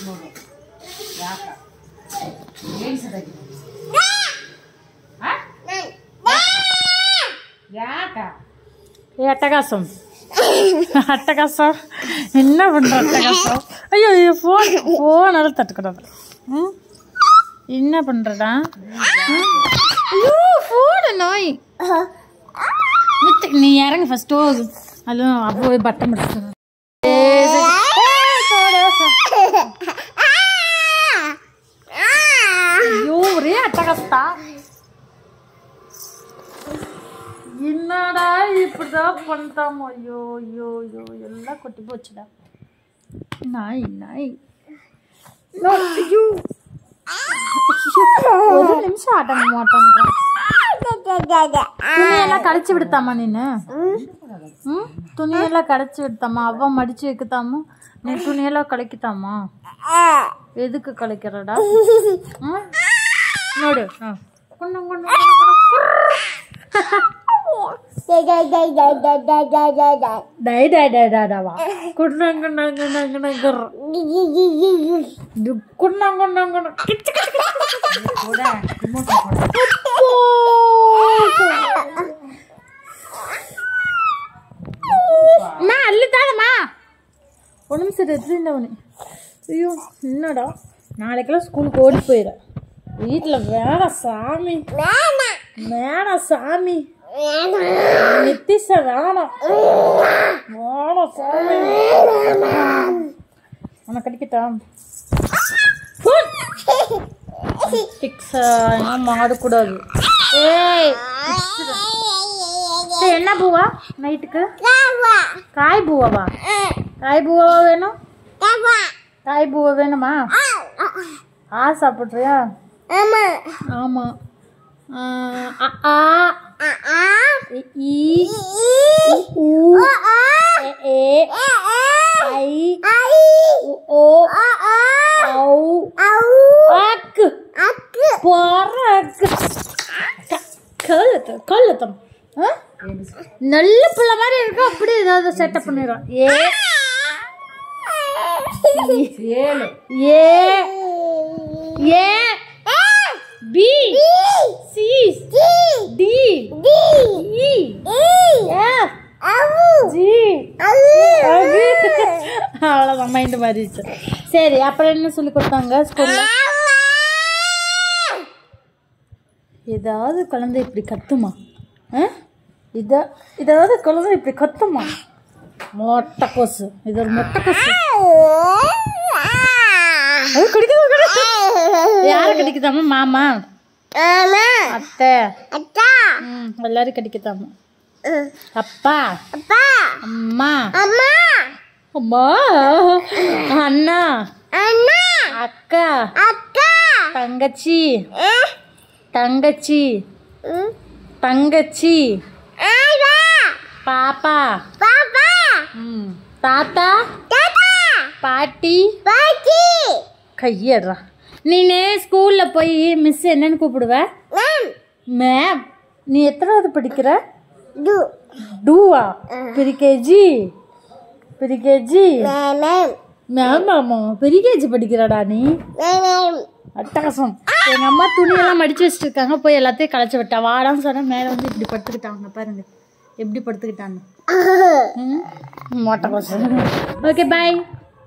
ನೋಡು ಯಾಕ ಏನ್ ಸದಾಗಿ ಯಾಕ ஏ அட்டகாசம் அட்டகாசம் என்ன பண்ணுற அட்டகாசம் ஐயோ ஐயோ ஃபோன் ஃபோனால் தட்டுக்கூடாது ம் என்ன பண்ணுறடா ஐயோ ஃபோனு நோய் மித்து நீ இறங்கு ஃபஸ்ட்டு அதுவும் அப்போவே பட்டம் முடிச்சு ஐயோ ஒரே அட்டகாசத்தா என்னடா இப்படிதான் பண்ணிட்டாமோ ஐயோ ஐயோ ஐயோ எல்லாம் கொட்டி போச்சுடா நாய் நாய் நோ, ஐயோ ஐயோ, ஒரு நிமிஷம் அடங்க மாட்டேன்றான் துணியெல்லாம் கழிச்சு விடுத்தாமா நீனு ம் துணியெல்லாம் கடைச்சி விடுத்தாமா அவ மடிச்சு வைக்கத்தாமா நீ துணியெல்லாம் கலைக்குத்தாமா எதுக்கு கலைக்கிறடா ம்? ನೋಡು ಹಾ. ಕುಣ್ಣು, ಕುಣ್ಣು, ಕುಣ್ಣು, ಕುಣ್ಣು. ಡೈ ಡೈ ಡೈ ಡೈ ಡವ. ಕುಣ್ಣು, ಕುಣ್ಣು, ಕುಣ್ಣು, ಕುಣ್ಣು, ಗುರ್ರ. ದು ಕುಣ್ಣು, ಕುಣ್ಣು, ಕುಣ್ಣು. ಕಿಚ್ಚು, ಕಿಚ್ಚು, ಕಿಚ್ಚು. ಕೂಡ ರಿಮೋಟ್ ಕೊಡ ಅಪ್ಪೋ. அம்மா அள்ளித்தாதம்மா ஒரு நிமிஷம் எடுத்துட்டு அவனு ஐயோ என்னடா நாளைக்கெல்லாம் ஸ்கூலுக்கு ஓடி போயிட வீட்டில் வேணாம் சாமி வேணாம் சாமி நித்திஷ வேணாம் வேணாம் சாமி உனக்கு கடிக்கட்டா பிக்ஸா மாடக்கூடாது ஏய் சரி, என்ன பூவா நைட்டுக்கு காய் பூவாவா காய் பூவாவா வேணும் காய் பூவா வேணுமா ஆ சாப்பிட்றியா ஆமா ஆ, அ, ஆ, இ, ஈ, உ, எ, ஏ, ஐ, உ, ஓ, ஔ, ஆக்கு, பொறக்கு. க- கழுத்து கழுத்தம் ஆ? நல்ல பிள்ளை மாதிரி இருக்கு அப்படி ஏதாவது செட்டப் பண்ணிடுறோம் ஏ ಹೇಳು A A B C D E F G அவ்வளோதான் மைண்டு மாறிடுச்சு சரி அப்புறம் என்ன சொல்லி கொடுத்தாங்க ஸ்கூல்ல ஏதாவது குழந்தை இப்படி கத்துமா ஆ? இத ஏதாவது குழந்தை இப்படி கத்துமா மொட்டை கொசு இது ஒரு மொட்டை கொசு அது கடிக்குது கடிக்குது. யாரை கடிக்குதாமா மாமா அத்தை ம் எல்லாரும் கடிக்குதாமா அப்பா அம்மா அம்மா அண்ணா அக்கா தங்கச்சி தங்கச்சி தங்கச்சி பாப்பா ம் தாத்தா பாட்டி கையடுறா நீனே ஸ்கூலில் போய் மிஸ் என்னன்னு கூப்பிடுவ மேம் நீ எத்தனாவது படிக்கிற டூவா பிரிகேஜி பிரிகேஜி மேம் ஆமா பிரிகேஜி படிக்கிறடா நீ அட்டகாசம் எங்க அம்மா துணியெல்லாம் மடிச்சு வச்சுட்டு இருக்காங்க போய் எல்லாத்தையும் களைச்சு விட்டா வாடான்னு சொன்னா மேல வந்து இப்படி படுத்துக்கிட்டாங்க பாருங்க எப்படி படுத்துக்கிட்டாங்க மோட்டை கோசம் okay bye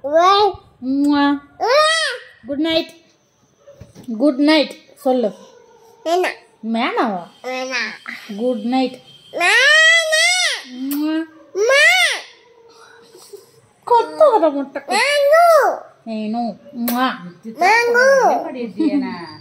good night good night சொல்லு மேனாவா குட் நைட் கொத்த வர முட்டை నేను ಮಾಡಿದ್ದೀಯನ